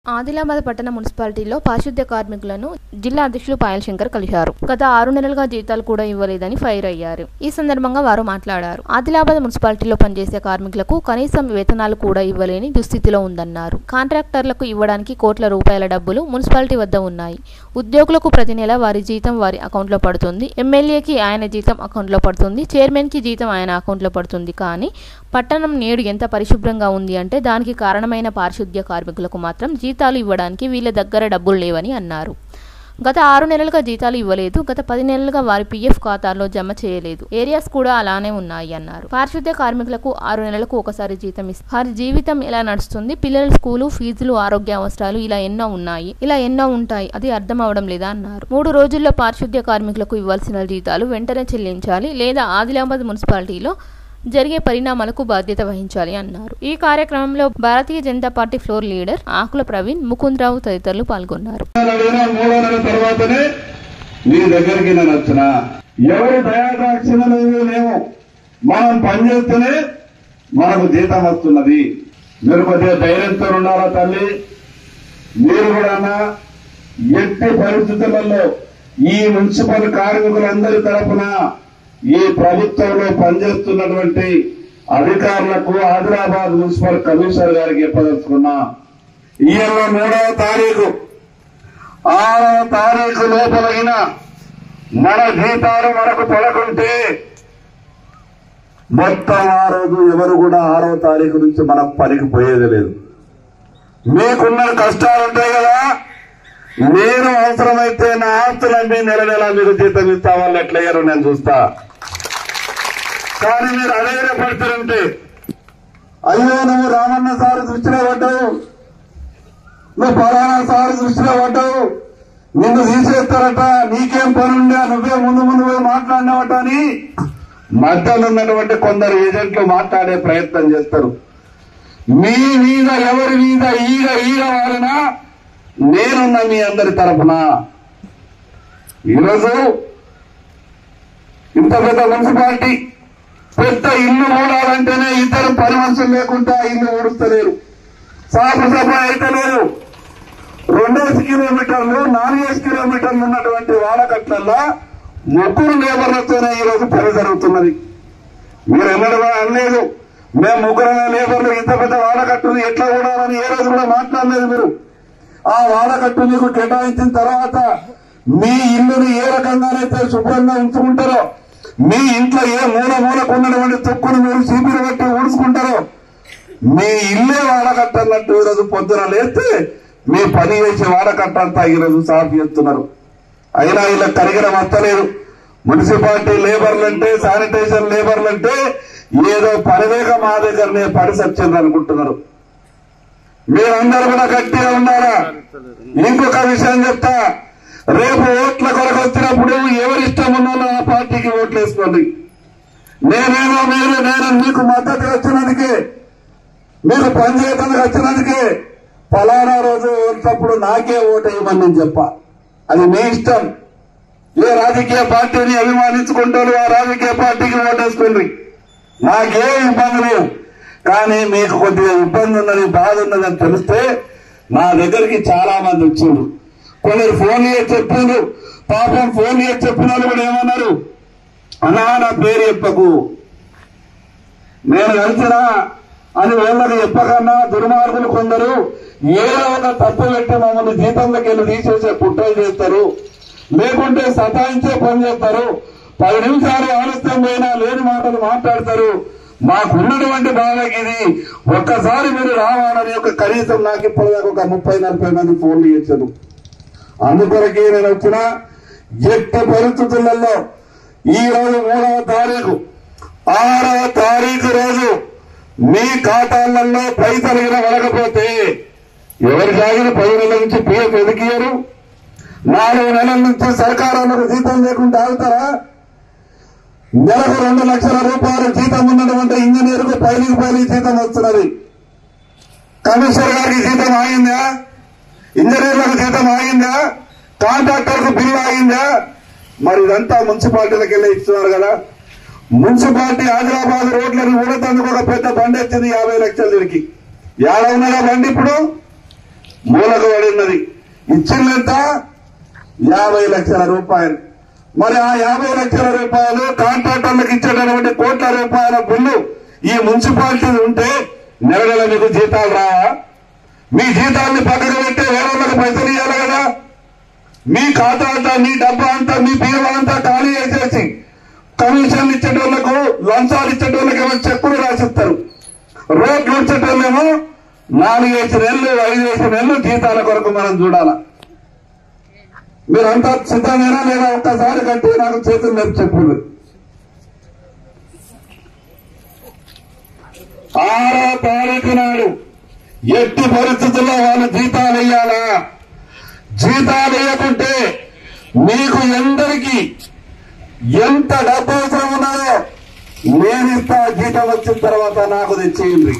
ఆదిలాబాద్ పట్టణ మున్సిపాలిటీలో పారిశుద్ధ్య కార్మికులను జిల్లా అధ్యక్షులు పాయల్ శంకర్ కలిశారు గత ఆరు నెలలుగా జీతాలు కూడా ఇవ్వలేదని ఫైర్ అయ్యారు ఈ సందర్భంగా వారు మాట్లాడారు ఆదిలాబాద్ మున్సిపాలిటీలో పనిచేసే కార్మికులకు కనీసం వేతనాలు కూడా ఇవ్వలేని దుస్థితిలో ఉందన్నారు కాంట్రాక్టర్లకు ఇవ్వడానికి కోట్ల రూపాయల డబ్బులు మున్సిపాలిటీ వద్ద ఉన్నాయి ఉద్యోగులకు ప్రతి నెల వారి జీతం వారి అకౌంట్లో పడుతుంది ఎమ్మెల్యేకి ఆయన జీతం అకౌంట్లో పడుతుంది చైర్మన్కి జీతం ఆయన అకౌంట్లో పడుతుంది కానీ పట్టణం నేడు ఎంత పరిశుభ్రంగా ఉంది అంటే దానికి కారణమైన పారిశుద్ధ్య కార్మికులకు మాత్రం జీతాలు ఇవ్వడానికి వీళ్ళ దగ్గర డబ్బులు లేవని అన్నారు గత ఆరు నెలలుగా జీతాలు ఇవ్వలేదు గత పది నెలలుగా వారి పీఎఫ్ ఖాతాల్లో జమ చేయలేదు ఏరియాస్ కూడా అలానే ఉన్నాయి అన్నారు పారిశుద్ధ్య కార్మికులకు ఆరు నెలలకు ఒకసారి జీతం ఇస్తారు వారి జీవితం ఎలా నడుస్తుంది పిల్లల స్కూలు ఫీజులు ఆరోగ్య అవసరాలు ఇలా ఎన్నో ఉన్నాయి ఇలా ఎన్నో ఉంటాయి అది అర్థం అవడం లేదా అన్నారు మూడు రోజుల్లో పారిశుద్ధ్య కార్మికులకు ఇవ్వాల్సిన జీతాలు వెంటనే చెల్లించాలి లేదా ఆదిలాబాద్ మున్సిపాలిటీలో జరిగే పరిణామాలకు బాధ్యత వహించాలి అన్నారు ఈ కార్యక్రమంలో Bharatiya Janata Party floor leader Akula Praveen Mukundarao తదితరులు పాల్గొన్నారు నెలైనా మూడో నెల తర్వాతనే నీ దగ్గరికి నేను వచ్చిన ఎవరు దయాదాక్షిణలు లేవు మనం పనిచేస్తేనే మనకు జీతం వస్తున్నది మీరు కొద్దిగా ధైర్యంతో ఉండాలా తల్లి మీరు కూడా ఎట్టి పరిస్థితులలో ఈ మున్సిపల్ కార్మికులందరి తరపున ఈ ప్రభుత్వంలో పనిచేస్తున్నటువంటి అధికారులకు ఆదిలాబాద్ మున్సిపల్ కమిషనర్ గారికి చెప్పదలుచుకున్నా ఇవాళ మూడవ తారీఖు ఆరవ తారీఖు లోపలైన మన జీతాలు మనకు పడకుంటే మొత్తం ఆ రోజు ఎవరు కూడా ఆరవ తారీఖు నుంచి మన పనికి పోయేది లేదు మీకున్న కష్టాలు ఉంటాయి కదా నేను అవసరమైతే నా ఆస్తులన్నీ నెల నెల మీకు జీతం ఇస్తా వాళ్ళు ఎట్లయ్యారో నేను చూస్తా కానీ మీరు అధైర్యపడుతుంటే అయ్యో నువ్వు రామన్న సార్ దృష్టిలో పడ్డావు నువ్వు పలానా సార్ దృష్టిలో పడ్డావు నిన్ను తీసేస్తారట నీకేం పనుండా నువ్వే ముందు ముందు పోయి మాట్లాడినావట అని మధ్యలో ఉన్నటువంటి కొందరు ఏజెంట్లు మాట్లాడే ప్రయత్నం చేస్తారు మీ మీద ఎవరి మీద ఈగ ఈగ వారినా నేనున్న మీ అందరి తరఫున ఈరోజు ఇంత పెద్ద మున్సిపాలిటీ పెద్ద ఇల్లు ఊడాలంటేనే ఇద్దరు పని మనుషులు లేకుండా ఇల్లు ఊడుస్తలేరు సాపు సభ అయితే లేదు రెండేసి కిలోమీటర్లు నాలుగేసి కిలోమీటర్లు ఉన్నటువంటి వాడకట్లల్లో ముగ్గురు లేబర్లతోనే ఈరోజు పని జరుగుతున్నది మీరు ఎన్నడూ కూడా అనలేదు మేము ముగ్గురమే లేబర్లు ఇంత పెద్ద వాడకట్టుని ఎట్లా ఊడాలని ఏ రోజు కూడా మాట్లాడలేదు మీరు ఆ వాడకట్టు మీకు కేటాయించిన తర్వాత మీ ఇల్లుని ఏ రకంగానైతే శుభ్రంగా ఉంచుకుంటారో మీ ఇంట్లో ఏ మూల మూలకు ఉన్నటువంటి తుక్కును మీరు చీపిరి బట్టి ఊడ్చుకుంటారో మీ ఇల్లే వాడకట్టన్నట్టు ఈరోజు పొద్దున లేస్తే మీ పని చేసే వాడకట్టంతా ఈరోజు సాఫ్ చేస్తున్నారు అయినా ఇలా కరిగిన వస్తలేదు మున్సిపాలిటీ లేబర్లు అంటే శానిటైజర్ లేబర్లు అంటే ఏదో పనిలేక మా దగ్గరనే పని సచ్చింది అనుకుంటున్నారు మీరందరూ కూడా గట్టిగా ఉండాలా ఇంకొక విషయం చెప్తా రేపు ఓట్ల కొరకు వచ్చినప్పుడు ఎవరి ఇష్టం ఉన్నారో ఆ పార్టీకి ఓట్లు వేసుకోండి నేనేమో మీరు నేను మీకు మద్దతు వచ్చినందుకే మీరు పనిచేయడానికి వచ్చినందుకే ఫలానా రోజు వచ్చినప్పుడు నాకే ఓటు వేయమని నేను చెప్పా అది మీ ఇష్టం ఏ రాజకీయ పార్టీని అభిమానించుకుంటారు ఆ రాజకీయ పార్టీకి ఓటేసుకోండి నాకే ఇబ్బంది లేవు కానీ మీకు కొద్దిగా ఇబ్బంది ఉన్నది బాధ ఉన్నదని తెలిస్తే నా దగ్గరికి చాలా మంది వచ్చిండ్రు కొందరు ఫోన్ చేసి చెప్పిండ్రు పాపం ఫోన్ చేసి చెప్పిన వాళ్ళు కూడా ఏమన్నారు అన్నా నా పేరు చెప్పకు నేను కలిసినా అని వీళ్ళకి చెప్పకన్నా దుర్మార్గులు కొందరు ఏదో ఒక తప్పు పెట్టి మమ్మల్ని జీతంలోకి వెళ్ళి తీసేసే కుట్రలు చేస్తారు లేకుంటే సతాయించే పని చేస్తారు పది నిమిషాలు ఆలస్యం పోయినా లేని మాటలు మాట్లాడతారు మాకున్నటువంటి బాధకి ఇది ఒక్కసారి మీరు రావాలని ఒక కనీసం నాకు ఇప్పటిదాకా ఒక ముప్పై నలభై మంది ఫోన్లు చేశారు అందుకొరకే నేను వచ్చిన ఎట్టి పరిస్థితులలో ఈ రోజు మూడవ తారీఖు ఆరవ తారీఖు రోజు మీ ఖాతాలలో పైసలు గిన పడకపోతే ఎవరి జాగిన పది నెలల నుంచి పిఎఫ్ ఎదికియరు నాలుగు నెలల నుంచి సర్కారాలకు జీతం లేకుండా ఆగుతారా నెలకు రెండు లక్షల రూపాయలు జీతం ఉన్నటువంటి ఇంజనీర్కు పైలికి పైలి జీతం వస్తున్నది కమిషనర్ గారికి జీతం ఆగిందా ఇంజనీర్లకు జీతం ఆగిందా కాంట్రాక్టర్కు బిల్లు ఆగిందా మరి ఇదంతా మున్సిపాలిటీలకు వెళ్ళి ఇస్తున్నారు కదా మున్సిపాలిటీ ఆదిలాబాద్ రోడ్లను ఊడతందుకు ఒక పెద్ద బండి వచ్చింది యాభై లక్షల దీనికి ఏడ ఉన్నదా బండి ఇప్పుడు మూలకు పడి ఉన్నది ఇచ్చిందంత యాభై లక్షల రూపాయలు మరి ఆ యాభై లక్షల రూపాయలు కాంట్రాక్టర్లకు ఇచ్చేటటువంటి కోట్ల రూపాయల బిల్లు ఈ మున్సిపాలిటీ ఉంటే నెల నెల మీకు జీతాలు రావా మీ జీతాల్ని పక్కకు పెట్టి వేరే వాళ్ళకి పైసలు ఇవ్వాలి కదా మీ ఖాతా అంతా మీ డబ్బా అంతా మీ బీమా అంతా ఖాళీ చేసేసి కమిషన్ ఇచ్చేటోళ్లకు లంచాలు ఇచ్చేటోళ్ళకి ఏమో చెక్కులు రాసిస్తారు రోడ్లు ఇచ్చేటోళ్ళేమో నాలుగేసి నెలలు ఐదేసి నెలలు జీతాల కొరకు మనం చూడాలా మీరంతా సిద్ధమేనా లేదా ఒక్కసారి కట్టి నాకు చేతులు లేపు చెప్పులు ఆరో తారీఖు నాడు ఎట్టి పరిస్థితుల్లో వాళ్ళు జీతాలు వేయాలా జీతాలు వేయకుంటే మీకు ఎందరికీ ఎంత డబ్బు అవసరం ఉన్నదో నేను ఇస్తా జీతం వచ్చిన తర్వాత నాకు తెచ్చేయండి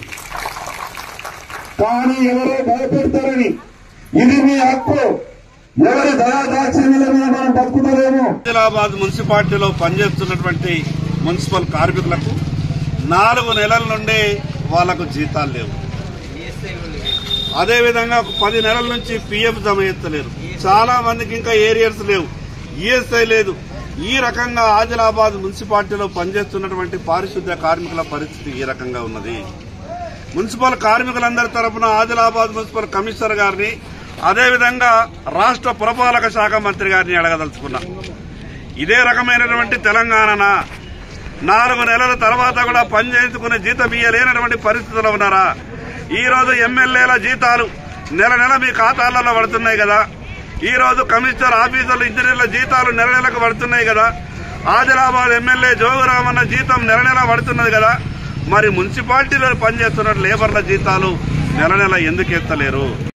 కానీ ఎవరో భయపెడతారని ఇది మీ హక్కు ఎవరి దయాదాక్షిణ్యుల మీద మనం బతుకుతారేమో ఆదిలాబాద్ మున్సిపాలిటీలో పనిచేస్తున్నటువంటి మున్సిపల్ కార్మికులకు నాలుగు నెలల నుండి వాళ్లకు జీతాలు లేవు అదేవిధంగా ఒక పది నెలల నుంచి పిఎఫ్ జమ ఎత్తలేరు చాలా మందికి ఇంకా ఏరియర్స్ లేవు ఈఎస్ఐ లేదు ఈ రకంగా ఆదిలాబాద్ మున్సిపాలిటీలో పనిచేస్తున్నటువంటి పారిశుద్ధ్య కార్మికుల పరిస్థితి ఈ రకంగా ఉన్నది మున్సిపల్ కార్మికులందరి తరపున ఆదిలాబాద్ మున్సిపల్ కమిషనర్ గారిని అదేవిధంగా రాష్ట్ర పురపాలక శాఖ మంత్రి గారిని అడగదలుచుకున్నా ఇదే రకమైనటువంటి తెలంగాణ నాలుగు నెలల తర్వాత కూడా పనిచేసుకునే జీతం ఇయ్యలేనటువంటి పరిస్థితుల్లో ఉన్నారా ఈ రోజు ఎమ్మెల్యేల జీతాలు నెల నెల మీ ఖాతాలలో పడుతున్నాయి కదా ఈ రోజు కమిషనర్ ఆఫీసర్లు ఇంజనీర్ల జీతాలు నెల నెలకు పడుతున్నాయి కదా ఆదిలాబాద్ ఎమ్మెల్యే జోగురామన్న జీతం నెల నెల పడుతున్నది కదా మరి మున్సిపాలిటీలో పనిచేస్తున్న లేబర్ల జీతాలు నెల నెల ఎందుకు ఎత్తలేరు